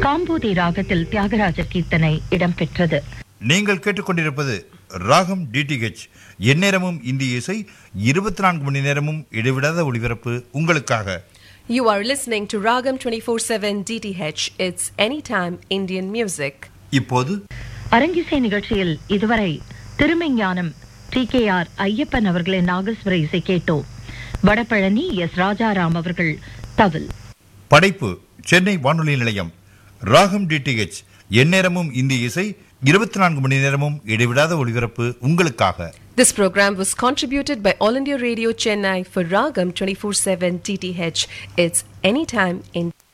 காம்போதி ராகத்தில் தியாகராஜர் கீர்த்தனை இடம்பெற்றது நீங்கள் கேட்டுக்கொண்டிருப்பது ராகம் டிடிஹெச் எந்நேரமும் இந்திய இசை இருபத்தி நான்கு மணி நேரமும் இடைவிடாத ஒளிபரப்பு உங்களுக்காக You are listening to Ragam 24/7 DTH. It's anytime Indian music. இப்போது அரங்கிசை நிகழ்ச்சியில் இதுவரை Thirumeignanam T K R Ayyappan அவர்களின் நாகஸ்வர இசை கேட்டோம் வடபழனி எஸ் ராஜாராம் அவர்கள் தவில் படைப்பு சென்னை வானொலி நிலையம் ராகம் டிடிஹெச் எந்நேரமும் இந்திய இசை இருபத்தி நான்கு மணி நேரமும் இடைவிடாத ஒளிபரப்பு உங்களுக்காக This program was contributed by All India Radio Chennai for Ragam 24/7 DTH. It's anytime in